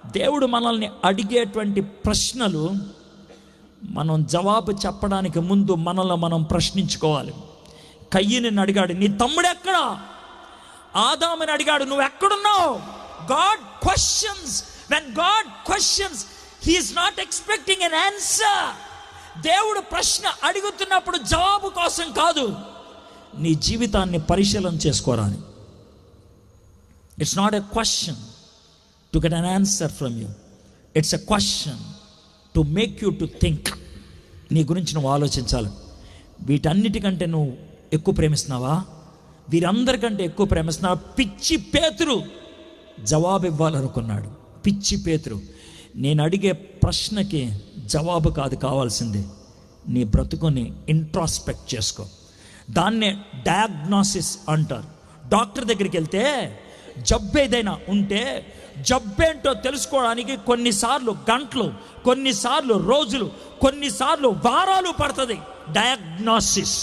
దేవుడు మనల్ని అడిగేటువంటి ప్రశ్నలు మనం జవాబు చెప్పడానికి ముందు మనల్ని మనం ప్రశ్నించుకోవాలి కయ్యని అడిగాడు నీ తమ్ముడు ఎక్కడా ఆదామని అడిగాడు నువ్వు ఎక్కడున్నావు God questions when God questions he is not expecting an answer దేవుడు ప్రశ్న అడుగుతున్నప్పుడు జవాబు కోసం కాదు నీ జీవితాన్ని పరిశీలన చేసుకోరా అని it's not a question to get an answer from you it's a question to make you to think నీ గురించి నువ్వు ఆలోచించాలి వీటన్నిటికంటే నువ్వు ఎక్కువ ప్రేమిస్తున్నావా వీరందరికంటే ఎక్కువ ప్రేమిస్తున్నావా పిచ్చి పేతురు జవాబు ఇవ్వాలనుకున్నాడు పిచ్చి పేతురు నేను అడిగే ప్రశ్నకి జవాబు కాదు కావాల్సింది నీ బ్రతుకుని ఇంట్రాస్పెక్ట్ చేసుకో దాన్నే డయాగ్నాసిస్ అంటారు డాక్టర్ దగ్గరికి వెళ్తే జబ్బు ఏదైనా ఉంటే జబ్బేంటో తెలుసుకోవడానికి కొన్నిసార్లు గంటలు కొన్నిసార్లు రోజులు కొన్నిసార్లు వారాలు పడుతుంది డయాగ్నాసిస్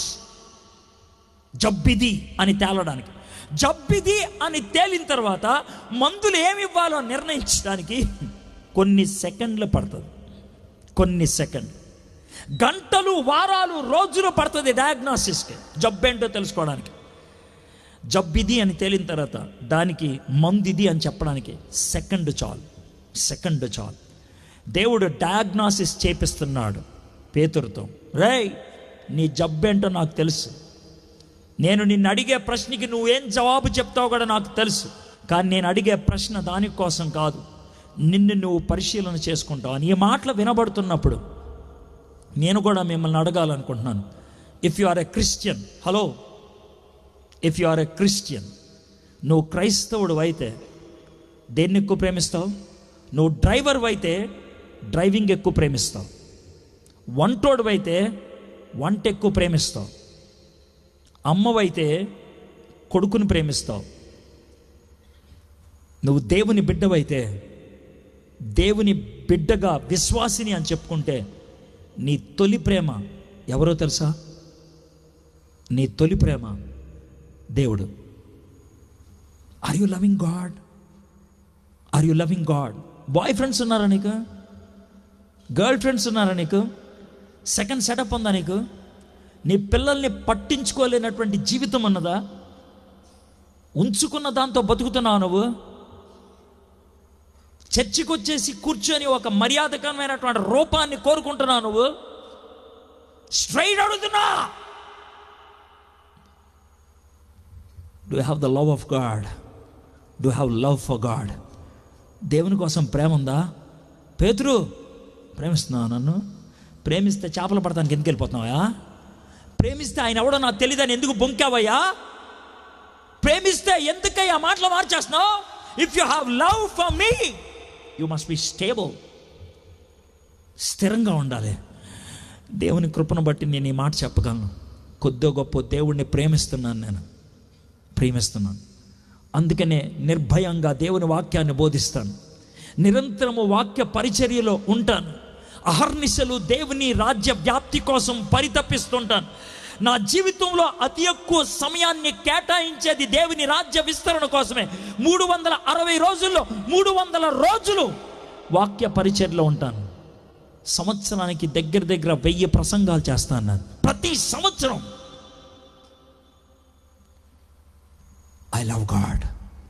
జబ్బిది అని తేలడానికి జబ్బిది అని తేలిన తర్వాత మందులు ఏమి ఇవ్వాలో నిర్ణయించడానికి కొన్ని సెకండ్లు పడుతుంది కొన్ని సెకండ్ గంటలు వారాలు రోజులు పడుతుంది డయాగ్నాసిస్కి జబ్బేంటో తెలుసుకోవడానికి జబ్బిది అని తేలిన తర్వాత దానికి మందిది అని చెప్పడానికి సెకండ్ చాలు సెకండ్ చాలు దేవుడు డయాగ్నాసిస్ చేపిస్తున్నాడు పేతురుతో రేయ్ నీ జబ్బేంటో నాకు తెలుసు నేను నిన్ను అడిగే ప్రశ్నకి నువ్వేం జవాబు చెప్తావు కూడా నాకు తెలుసు కానీ నేను అడిగే ప్రశ్న దానికోసం కాదు నిన్ను నువ్వు పరిశీలన చేసుకుంటావు అని ఈ మాటలు వినబడుతున్నప్పుడు నేను కూడా మిమ్మల్ని అడగాలనుకుంటున్నాను if you are a Christian hello if you are a Christian నువ్వు క్రైస్తవుడు అయితే దేన్ని ఎక్కువ ప్రేమిస్తావు నువ్వు డ్రైవర్ అయితే డ్రైవింగ్ ఎక్కువ ప్రేమిస్తావు వంటోడు అయితే వంట ఎక్కువ ప్రేమిస్తావు అమ్మవైతే కొడుకుని ప్రేమిస్తావు నువ్వు దేవుని బిడ్డవైతే దేవుని బిడ్డగా విశ్వాసిని అని చెప్పుకుంటే నీ తొలి ప్రేమ ఎవరో తెలుసా నీ తొలి ప్రేమ దేవుడు are you loving God are you loving God boy friends ఉన్నారా నీకు గర్ల్ ఫ్రెండ్స్ ఉన్నారా నీకు సెకండ్ సెటప్ ఉందా నీకు నీ పిల్లల్ని పట్టించుకోలేనటువంటి జీవితం ఉన్నదా ఉంచుకున్న దాంతో బతుకుతున్నావు నువ్వు చర్చికి వచ్చేసి కూర్చొని ఒక మర్యాదకరమైనటువంటి రూపాన్ని కోరుకుంటున్నావు నువ్వు స్ట్రైట్ అడుగుతున్నా do have the love of God do have love for God దేవుని కోసం ప్రేమ ఉందా పేతురు ప్రేమిస్తున్నావా నన్ను ప్రేమిస్తే చేపలు పడతానికి ఎందుకు వెళ్ళిపోతున్నావా ప్రేమిస్తే ఆయన ఎవడో నాకు తెలియదని ఎందుకు బొంకావయ్యా ప్రేమిస్తే ఎందుకయ్యా మాటలు మార్చేస్తున్నావు if you have love for me you must be stable స్థిరంగా ఉండాలి దేవుని కృపను బట్టి నేను ఈ మాట చెప్పగలను కొద్దో గొప్ప దేవుణ్ణి ప్రేమిస్తున్నాను నేను ప్రేమిస్తున్నాను అందుకనే నిర్భయంగా దేవుని వాక్యాన్ని బోధిస్తాను నిరంతరము వాక్య పరిచర్యలో ఉంటాను అహర్నిశలు దేవుని రాజ్య వ్యాప్తి కోసం పరితపిస్తుంటాను నా జీవితంలో అతి ఎక్కువ సమయాన్ని కేటాయించేది దేవుని రాజ్య విస్తరణ కోసమే మూడు వందల అరవై రోజుల్లో మూడు వందల రోజులు వాక్య పరిచర్లో ఉంటాను సంవత్సరానికి దగ్గర దగ్గర వెయ్యి ప్రసంగాలు చేస్తాను నేను ప్రతి సంవత్సరం I love God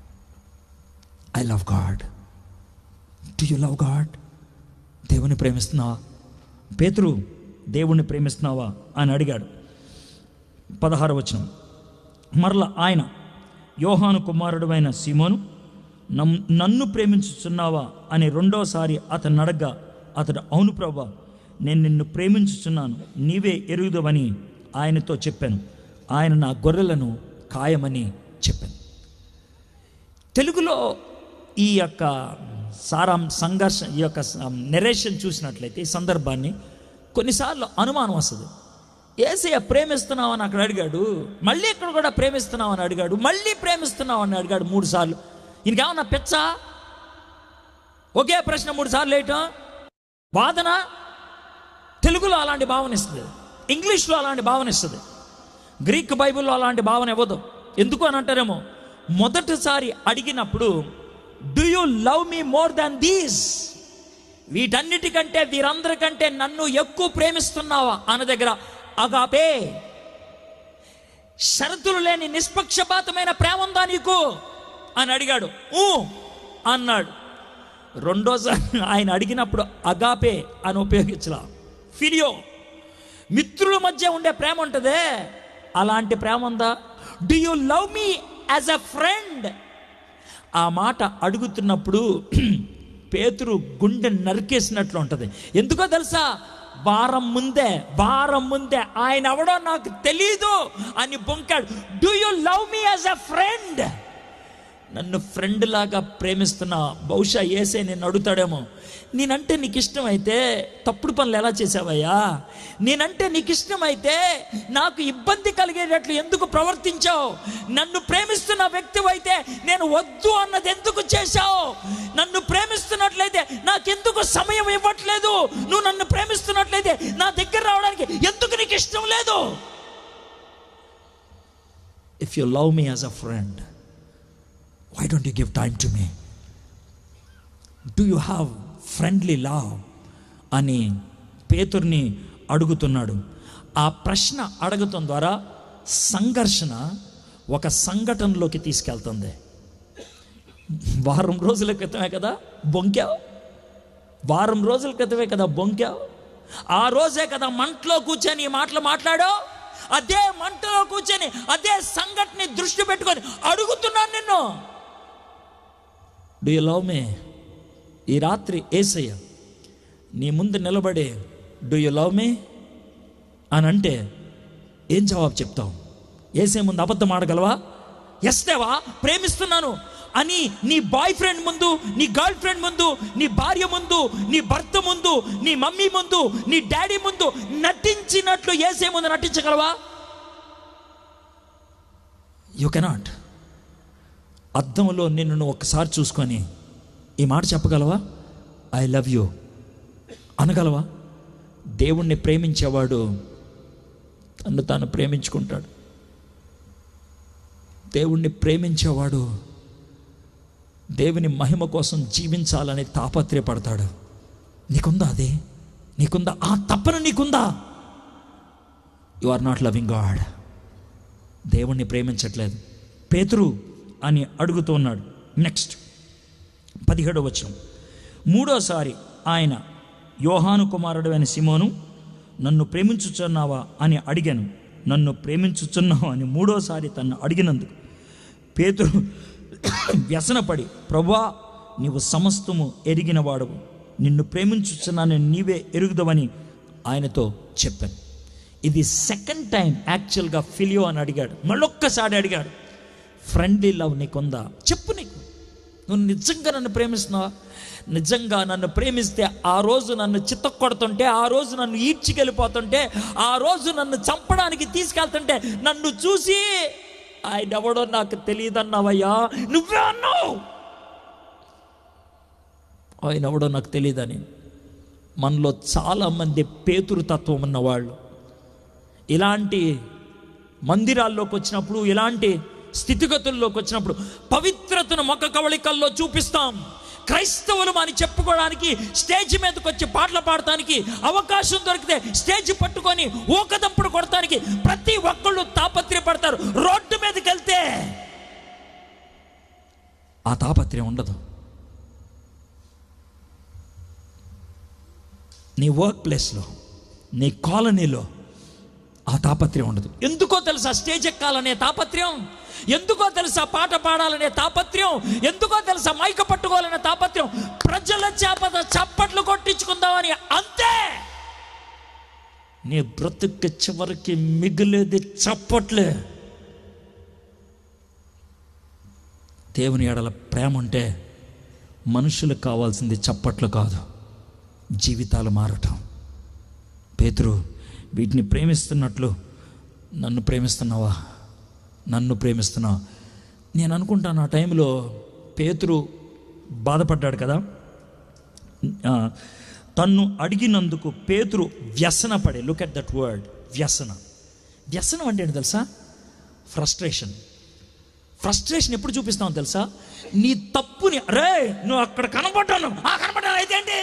I love God do you love God దేవుని ప్రేమిస్తున్నావా పేతురు దేవుణ్ణి ప్రేమిస్తున్నావా అని అడిగాడు పదహారు వచనం మరల ఆయన యోహాను కుమారుడు అయిన సిమోను నమ్ నన్ను ప్రేమించుచున్నావా అని రెండోసారి అతను అడగ్గా అతడు అవును ప్రభా నేను నిన్ను ప్రేమించుచున్నాను నీవే ఎరుగుదవని ఆయనతో చెప్పాను ఆయన నా గొర్రెలను ఖాయమని చెప్పాను తెలుగులో ఈ యొక్క సారాం సంఘర్ష ఈ యొక్క నెరేషన్ చూసినట్లయితే ఈ సందర్భాన్ని కొన్నిసార్లు అనుమానం వస్తుంది ఏసయ్య ప్రేమిస్తున్నావు అని అక్కడ అడిగాడు మళ్ళీ ఇక్కడ కూడా ప్రేమిస్తున్నావు అని అడిగాడు మళ్ళీ ప్రేమిస్తున్నావు అని అడిగాడు మూడు సార్లు ఇంకేమన్నా పెచ్చా ఒకే ప్రశ్న మూడు సార్లు వేయటం వాదన తెలుగులో అలాంటి భావన ఇస్తుంది ఇంగ్లీష్లో అలాంటి భావన ఇస్తుంది గ్రీక్ బైబిల్లో అలాంటి భావన ఇవ్వదు ఎందుకు అని అంటారేమో మొదటిసారి అడిగినప్పుడు do you love me more than these వీటన్నిటికంటే వీరందరికంటే నన్ను ఎక్కువ ప్రేమిస్తున్నావా అన్న దగ్గర అగాపే షరతులు లేని నిష్పక్షపాతమైన ప్రేమ ఉందా నీకు అని అడిగాడు ఊ అన్నాడు రెండోసారి ఆయన అడిగినప్పుడు అగాపే అని ఉపయోగించలా ఫిలియో మిత్రుల మధ్య ఉండే ప్రేమ ఉంటుందే అలాంటి ప్రేమ ఉందా do you love me as a friend ఆ మాట అడుగుతున్నప్పుడు పేతురు గుండె నరికేసినట్లు ఉంటుంది ఎందుకో తెలుసా వారం ముందే వారం ముందే ఆయన ఎవడో నాకు తెలీదు అని బొంకాడు do you love me as a friend నన్ను ఫ్రెండ్ లాగా ప్రేమిస్తున్నా బహుశా ఏసే నేను అడుగుతాడేమో నేనంటే నీకు ఇష్టమైతే తప్పుడు పనులు ఎలా చేసావయ్యా నేనంటే నీకు ఇష్టమైతే నాకు ఇబ్బంది కలిగేటట్లు ఎందుకు ప్రవర్తించావు నన్ను ప్రేమిస్తున్న వ్యక్తి అయితే నేను వద్దు అన్నది ఎందుకు చేశావు నన్ను ప్రేమిస్తున్నట్లయితే నాకెందుకు సమయం ఇవ్వట్లేదు నువ్వు నన్ను ప్రేమిస్తున్నట్లయితే నా దగ్గర రావడానికి ఎందుకు నీకు ఇష్టం లేదు if you love me as a friend why don't you give time to me do you have friendly love అని పేతుర్ని అడుగుతున్నాడు ఆ ప్రశ్న అడగటం ద్వారా సంఘర్షణ ఒక సంఘటనలోకి తీసుకెళ్తుంది వారం రోజుల క్రితమే కదా బొంకావు వారం రోజుల క్రితమే కదా బొంకావు ఆ రోజే కదా మంటలో కూర్చొని ఈ మాటలు మాట్లాడావు అదే మంటలో కూర్చొని అదే సంఘటన దృష్టి పెట్టుకొని అడుగుతున్నాను నిన్ను డూ యూ లవ్ మే ఈ రాత్రి ఏసయ్య నీ ముందు నిలబడి డూ యూ లవ్ మే అని అంటే ఏం జవాబు చెప్తావు ఏసే ముందు అబద్ధం ఆడగలవా ఎస్తేవా ప్రేమిస్తున్నాను అని నీ బాయ్ ఫ్రెండ్ ముందు నీ గర్ల్ ఫ్రెండ్ ముందు నీ భార్య ముందు నీ భర్త ముందు నీ మమ్మీ ముందు నీ డాడీ ముందు నటించినట్లు ఏసే ముందు నటించగలవా యు కెనాట్ అద్దంలో నిన్ను నువ్వు ఒక్కసారి చూసుకొని ఈ మాట చెప్పగలవా ఐ లవ్ యూ అనగలవా దేవుణ్ణి ప్రేమించేవాడు తను తాను ప్రేమించుకుంటాడు దేవుణ్ణి ప్రేమించేవాడు దేవుని మహిమ కోసం జీవించాలని తాపత్రయపడతాడు నీకుందా అది నీకుందా ఆ తప్పన నీకుందా you are not loving God దేవుణ్ణి ప్రేమించట్లేదు పేతురు అని అడుగుతూ ఉన్నాడు నెక్స్ట్ పదిహేడవ వచనం మూడోసారి ఆయన యోహాను కుమారుడు అయిన సిమోను నన్ను ప్రేమించుచున్నావా అని అడిగాను నన్ను ప్రేమించుచున్నావా అని మూడోసారి తన్ను అడిగినందుకు పేతురు వ్యసనపడి ప్రభా నీవు సమస్తము ఎరిగిన వాడవు నిన్ను ప్రేమించుచున్నాను నీవే ఎరుగుదవని ఆయనతో చెప్పాను ఇది సెకండ్ టైం యాక్చువల్గా ఫిలియో అని అడిగాడు మళ్ళొక్కసారి అడిగాడు ఫ్రెండ్లీ లవ్ నీకుందా చెప్పు నీకు నువ్వు నిజంగా నన్ను ప్రేమిస్తున్నావా నిజంగా నన్ను ప్రేమిస్తే ఆ రోజు నన్ను చిత్తకొడుతుంటే ఆ రోజు నన్ను ఈడ్చికెళ్ళిపోతుంటే ఆ రోజు నన్ను చంపడానికి తీసుకెళ్తుంటే నన్ను చూసి ఆయన ఎవడో నాకు తెలియదన్నావయ్యా నువ్వే అన్నావు ఆయన ఎవడో నాకు తెలియదని మనలో చాలామంది పేతురు తత్వం ఉన్నవాళ్ళు ఇలాంటి మందిరాల్లోకి వచ్చినప్పుడు ఇలాంటి స్థితిగతుల్లోకి వచ్చినప్పుడు పవిత్రతను మొక్క కవళికల్లో చూపిస్తాం క్రైస్తవులు అని చెప్పుకోవడానికి స్టేజ్ మీదకి వచ్చి పాటలు పాడటానికి అవకాశం దొరికితే స్టేజ్ పట్టుకొని ఊకదంపుడు కొడటానికి ప్రతి ఒక్కళ్ళు తాపత్రయపడతారు రోడ్డు మీదకి వెళ్తే ఆ తాపత్రయం ఉండదు నీ వర్క్ ప్లేస్లో నీ కాలనీలో ఆ తాపత్రయం ఉండదు ఎందుకో తెలుసా స్టేజ్ ఎక్కాలనే తాపత్రయం ఎందుకో తెలుసా పాట పాడాలనే తాపత్రయం ఎందుకో తెలుసా మైక పట్టుకోవాలనే తాపత్రయం ప్రజల చేపద చప్పట్లు కొట్టించుకుందామని అంతే నీ బ్రతుకు చివరికి మిగిలేది చప్పట్లే దేవుని ఎడల ప్రేమ ఉంటే మనుషులకు కావాల్సింది చప్పట్లు కాదు జీవితాలు మారటం పేతురు వీటిని ప్రేమిస్తున్నట్లు నన్ను ప్రేమిస్తున్నావా నన్ను ప్రేమిస్తున్నావా నేను అనుకుంటాను ఆ టైంలో పేతురు బాధపడ్డాడు కదా ఆ, తన్ను అడిగినందుకు పేతురు వ్యసన పడే లుక్ ఎట్ దట్ వర్డ్ వ్యసన వ్యసనం అంటే ఏంటి తెలుసా ఫ్రస్ట్రేషన్ ఫ్రస్ట్రేషన్ ఎప్పుడు చూపిస్తావు తెలుసా నీ తప్పుని రే నువ్వు అక్కడ కనపడ్డాను ఆ కనపడ్డాను అయితే ఏంటి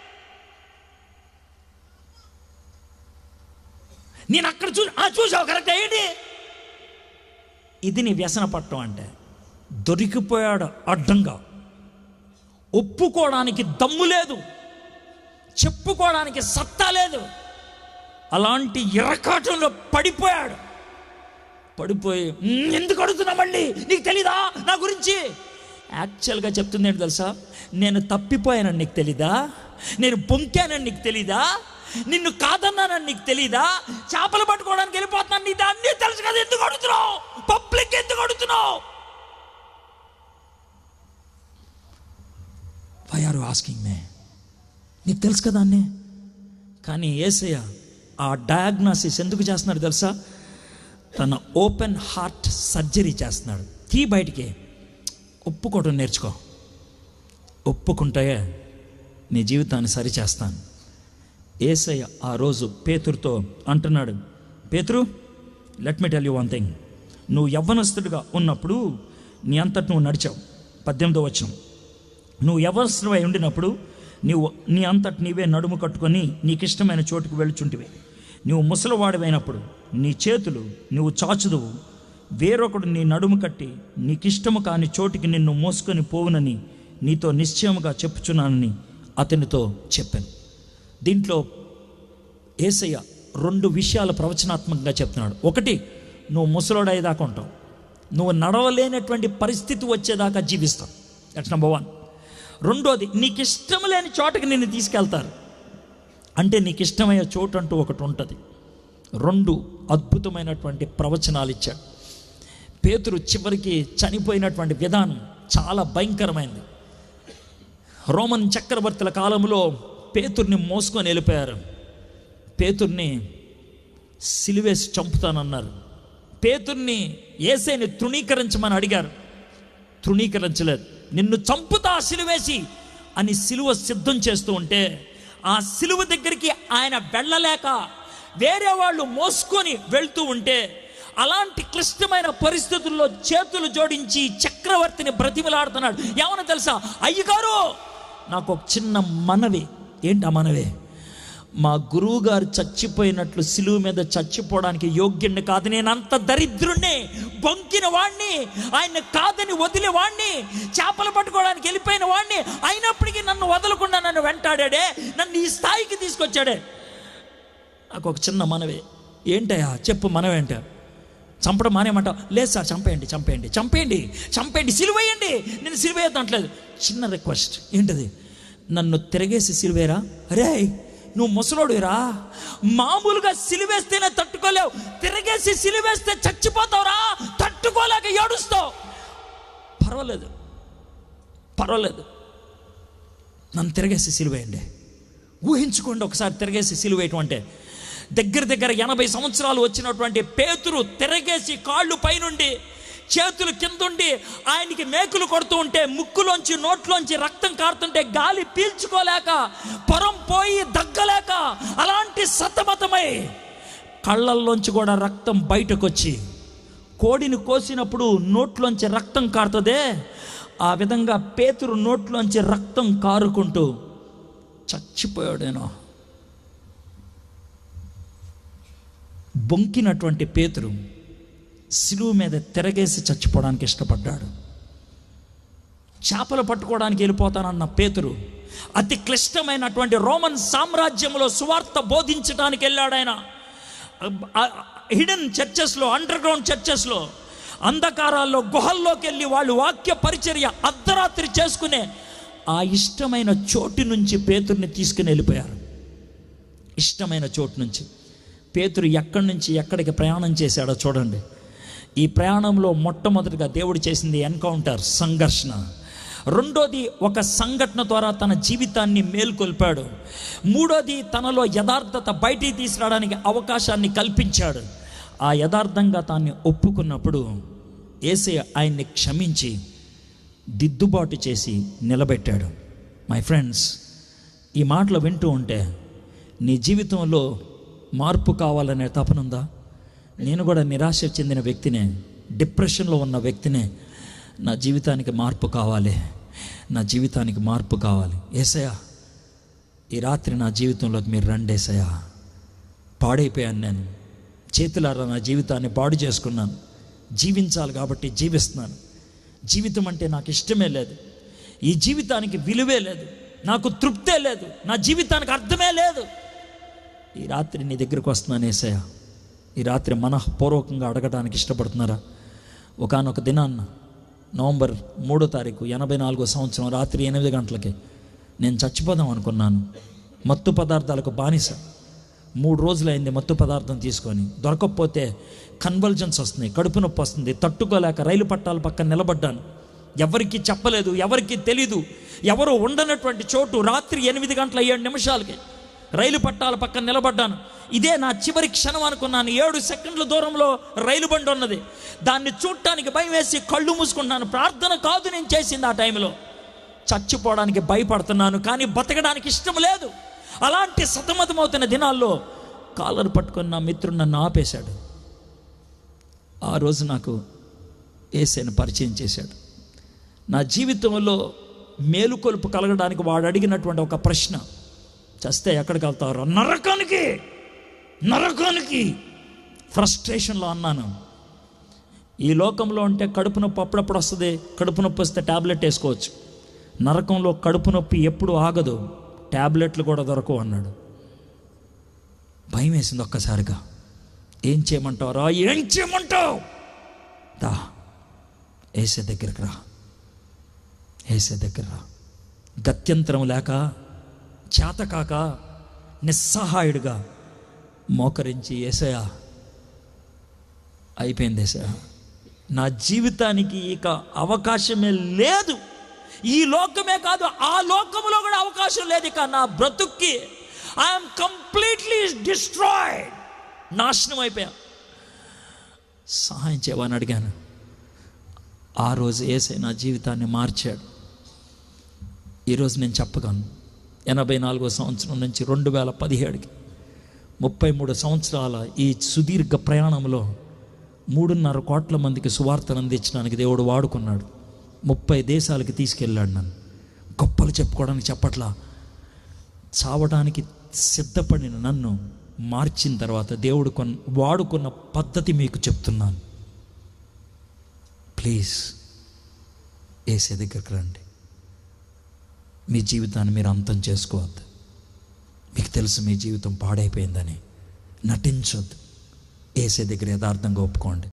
నేను అక్కడ చూ ఆ చూసావు కరెక్ట్ ఏంటి ఇది నీ వ్యసన పట్టం అంటే దొరికిపోయాడు అడ్డంగా ఒప్పుకోవడానికి దమ్ము లేదు చెప్పుకోవడానికి సత్తా లేదు అలాంటి ఇరకాటంలో పడిపోయాడు పడిపోయి "మ్, ఎందుకు అడుగుతున్నా మళ్ళీ నీకు తెలీదా నా గురించి యాక్చువల్గా చెప్తుంది ఏంటి తెలుసా నేను తప్పిపోయానని నీకు తెలీదా నేను పొంకానని నీకు తెలీదా నిన్ను కాదన్నానని నీకు తెలీదా చేపలు పట్టుకోవడానికి వెళ్ళిపోతున్నాను నీకు అన్నీ తెలుసు కదా ఎందుకు అడుగుతున్నావు పబ్లిక్ ఎందుకు అడుగుతున్నావు వై ఆర్ ఆస్కింగ్ మే నీకు తెలుసు కదా అన్నీ కానీ ఏసయ్య ఆ డయాగ్నాసిస్ ఎందుకు చేస్తున్నాడు తెలుసా తన ఓపెన్ హార్ట్ సర్జరీ చేస్తున్నాడు తీ బయటికి ఒప్పుకోవటం నేర్చుకో ఒప్పుకుంటే నీ జీవితాన్ని సరిచేస్తాను ఏసయ్య ఆ రోజు పేతురుతో అంటున్నాడు పేతురు let me tell you one thing నువ్వు యవ్వనస్తుడిగా ఉన్నప్పుడు నీ అంతటి నువ్వు నడిచావు పద్దెనిమిదో వచ్చం నువ్వు యవనస్తుడై ఉండినప్పుడు నీవు నీ అంతటి నీవే నడుము కట్టుకొని నీకు ఇష్టమైన చోటుకు వెళ్ళుచుంటివి నువ్వు ముసలివాడివైనప్పుడు నీ చేతులు నువ్వు చాచుదువు వేరొకడు నీ నడుము కట్టి నీకిష్టము కాని చోటికి నిన్ను మోసుకొని పోవునని నీతో నిశ్చయముగా చెప్పుచున్నానని అతనితో చెప్పాను దీంట్లో ఏసయ్య రెండు విషయాలు ప్రవచనాత్మకంగా చెప్తున్నాడు ఒకటి నువ్వు ముసలోడయ్యేదాకా ఉంటావు నువ్వు నడవలేనటువంటి పరిస్థితి వచ్చేదాకా జీవిస్తావు దట్స్ నెంబర్ వన్ రెండోది నీకు ఇష్టం లేని చోటకి నిన్ను తీసుకెళ్తారు అంటే నీకు ఇష్టమయ్యే చోటు అంటూ ఒకటి ఉంటుంది రెండు అద్భుతమైనటువంటి ప్రవచనాలు ఇచ్చాడు పేతురు చివరికి చనిపోయినటువంటి విధానం చాలా భయంకరమైంది రోమన్ చక్రవర్తుల కాలంలో పేతుర్ని మోసుకొని వెళ్ళిపోయారు పేతుర్ని సిలివేసి చంపుతానన్నారు పేతుర్ని ఏసైని తృణీకరించమని అడిగారు తృణీకరించలేదు నిన్ను చంపుతా సిలువేసి అని సిలువ సిద్ధం చేస్తూ ఉంటే ఆ సిలువ దగ్గరికి ఆయన వెళ్ళలేక వేరే వాళ్ళు మోసుకొని వెళ్తూ ఉంటే అలాంటి క్లిష్టమైన పరిస్థితుల్లో చేతులు జోడించి చక్రవర్తిని బ్రతిమలాడుతున్నాడు ఏమన్నా తెలుసా అయ్యగారు నాకు ఒక చిన్న మనవి ఏంటి ఆ మనవి మా గురువు గారు చచ్చిపోయినట్లు సిలువు మీద చచ్చిపోవడానికి యోగ్యుణ్ణి కాదు నేను అంత దరిద్రుణ్ణి బొంకిన వాణ్ణి ఆయన కాదని వదిలే వాణ్ణి చేపలు పట్టుకోవడానికి వెళ్ళిపోయిన వాణ్ణి అయినప్పటికీ నన్ను వదలకుండా నన్ను వెంటాడాడే నన్ను ఈ స్థాయికి తీసుకొచ్చాడే నాకు ఒక చిన్న మనవి ఏంటయ్యా చెప్పు మనవేంట చంపడం మానేమంటావు లేదు సార్ చంపేయండి చంపేయండి చంపేయండి చంపేయండి సిలువేయండి నేను సిలువేయద్దంటలేదు చిన్న రిక్వెస్ట్ ఏంటది నన్ను తిరగేసి సిలువేరా అరే నువ్వు ముసలోడురా మామూలుగా సిలివేస్తేనే తట్టుకోలేవు తిరగేసి సిలివేస్తే చచ్చిపోతావురా తట్టుకోలేక ఏడుస్తావు పర్వాలేదు పర్వాలేదు నన్ను తిరగేసి సిలువేయండి ఊహించుకోండి ఒకసారి తిరగేసి సిలువేయటం అంటే దగ్గర దగ్గర ఎనభై సంవత్సరాలు వచ్చినటువంటి పేతురు తిరగేసి కాళ్ళు పైనుండి చేతులు కిందుండి ఆయనకి మేకులు కొడుతూ ఉంటే ముక్కులోంచి నోట్లోంచి రక్తం కారుతుంటే గాలి పీల్చుకోలేక పొరం పోయి దగ్గలేక అలాంటి సతమతమై కళ్ళల్లోంచి కూడా రక్తం బయటకు వచ్చి కోడిని కోసినప్పుడు నోట్లోంచి రక్తం కారుతుందే ఆ విధంగా పేతురు నోట్లోంచి రక్తం కారుకుంటూ చచ్చిపోయాడేనో బొంకినటువంటి పేతురు సిలువు మీద తిరగేసి చచ్చిపోవడానికి ఇష్టపడ్డాడు చేపలు పట్టుకోవడానికి వెళ్ళిపోతానన్న పేతురు అతి క్లిష్టమైనటువంటి రోమన్ సామ్రాజ్యంలో సువార్త బోధించడానికి వెళ్ళాడు ఆయన హిడెన్ చర్చెస్లో అండర్ గ్రౌండ్ చర్చెస్లో అంధకారాల్లో గుహల్లోకి వెళ్ళి వాళ్ళు వాక్య పరిచర్య అర్ధరాత్రి చేసుకునే ఆ ఇష్టమైన చోటు నుంచి పేతుర్ని తీసుకుని వెళ్ళిపోయారు ఇష్టమైన చోటు నుంచి పేతురు ఎక్కడి నుంచి ఎక్కడికి ప్రయాణం చేశాడో చూడండి ఈ ప్రయాణంలో మొట్టమొదటిగా దేవుడు చేసింది ఎన్కౌంటర్ సంఘర్షణ రెండోది ఒక సంఘటన ద్వారా తన జీవితాన్ని మేల్కొల్పాడు మూడోది తనలో యథార్థత బయటికి తీసుకురావడానికి అవకాశాన్ని కల్పించాడు ఆ యథార్థంగా తాన్ని ఒప్పుకున్నప్పుడు ఏసే ఆయన్ని క్షమించి దిద్దుబాటు చేసి నిలబెట్టాడు మై ఫ్రెండ్స్ ఈ మాటలు వింటూ ఉంటే నీ జీవితంలో మార్పు కావాలనే తపనుందా నేను కూడా నిరాశ చెందిన వ్యక్తినే డిప్రెషన్లో ఉన్న వ్యక్తినే నా జీవితానికి మార్పు కావాలి నా జీవితానికి మార్పు కావాలి ఏసయ్యా ఈ రాత్రి నా జీవితంలోకి మీరు రండి ఏసయ్యా పాడైపోయాను నేను చేతులారా నా జీవితాన్ని పాడు చేసుకున్నాను జీవించాలి కాబట్టి జీవిస్తున్నాను జీవితం అంటే నాకు ఇష్టమే లేదు ఈ జీవితానికి విలువే లేదు నాకు తృప్తే లేదు నా జీవితానికి అర్థమే లేదు ఈ రాత్రి నీ దగ్గరకు వస్తున్నాను ఏసయ్య ఈ రాత్రి మనఃపూర్వకంగా అడగడానికి ఇష్టపడుతున్నారా ఒకనొక దినాన్న నవంబర్ మూడో తారీఖు ఎనభై నాలుగో సంవత్సరం రాత్రి ఎనిమిది గంటలకి నేను చచ్చిపోదాం అనుకున్నాను మత్తు పదార్థాలకు బానిస మూడు రోజులైంది మత్తు పదార్థం తీసుకొని దొరకకపోతే కన్వల్జన్స్ వస్తుంది కడుపు నొప్పి వస్తుంది తట్టుకోలేక రైలు పట్టాల పక్కన నిలబడ్డాను ఎవరికి చెప్పలేదు ఎవరికి తెలీదు ఎవరు ఉండనటువంటి చోటు రాత్రి ఎనిమిది గంటల ఏడు నిమిషాలకి రైలు పట్టాల పక్కన నిలబడ్డాను ఇదే నా చివరి క్షణం అనుకున్నాను ఏడు సెకండ్ల దూరంలో రైలు బండి ఉన్నది దాన్ని చూడటానికి భయం వేసి కళ్ళు మూసుకున్నాను ప్రార్థన కాదు నేను చేసింది ఆ టైంలో చచ్చిపోవడానికి భయపడుతున్నాను కానీ బతకడానికి ఇష్టం లేదు అలాంటి సతమతమవుతున్న దినాల్లో కాలర్ పట్టుకొని నా మిత్రుడు నన్ను ఆపేశాడు ఆ రోజు నాకు ఏసైను పరిచయం చేశాడు నా జీవితంలో మేలుకొలుపు కలగడానికి వాడు అడిగినటువంటి ఒక ప్రశ్న చస్తే ఎక్కడికి వెళ్తారు నరకానికి నరకానికి ఫ్రస్ట్రేషన్లో అన్నాను ఈ లోకంలో ఉంటే కడుపు నొప్పి అప్పుడప్పుడు వస్తుంది కడుపు నొప్పి వస్తే ట్యాబ్లెట్ వేసుకోవచ్చు నరకంలో కడుపు నొప్పి ఎప్పుడు ఆగదు ట్యాబ్లెట్లు కూడా దొరకవు అన్నాడు భయం వేసింది ఒక్కసారిగా ఏం చేయమంటావు రా ఏం చేయమంటావు దా ఏసే దగ్గరికి రా ఏసే దగ్గర రా గత్యంతరం లేక చేతకాక నిస్సహాయుడిగా మోకరించి ఏసయా అయిపోయింది ఏసయా నా జీవితానికి ఇక అవకాశమే లేదు ఈ లోకమే కాదు ఆ లోకములో కూడా అవకాశం లేదు ఇక నా బ్రతుక్కి ఐఎమ్ కంప్లీట్లీ డిస్ట్రాయిడ్ నాశనం అయిపోయా సహాయం చేయమని అడిగాను ఆ రోజు ఏసై నా జీవితాన్ని మార్చాడు ఈరోజు నేను చెప్పగలను ఎనభై నాలుగో సంవత్సరం నుంచి రెండు వేల పదిహేడుకి ముప్పై మూడు సంవత్సరాల ఈ సుదీర్ఘ ప్రయాణంలో మూడున్నర కోట్ల మందికి సువార్తను అందించడానికి దేవుడు వాడుకున్నాడు ముప్పై దేశాలకి తీసుకెళ్ళాడు నన్ను గొప్పలు చెప్పుకోవడానికి చెప్పట్లా చావడానికి సిద్ధపడిన నన్ను మార్చిన తర్వాత దేవుడు కొన్ వాడుకున్న పద్ధతి మీకు చెప్తున్నాను ప్లీజ్ ఏసే దగ్గరికి రండి మీ జీవితాన్ని మీరు అంతం చేసుకోవద్దు మీకు తెలుసు మీ జీవితం పాడైపోయిందని నటించొద్దు ఏసే దగ్గర యథార్థంగా ఒప్పుకోండి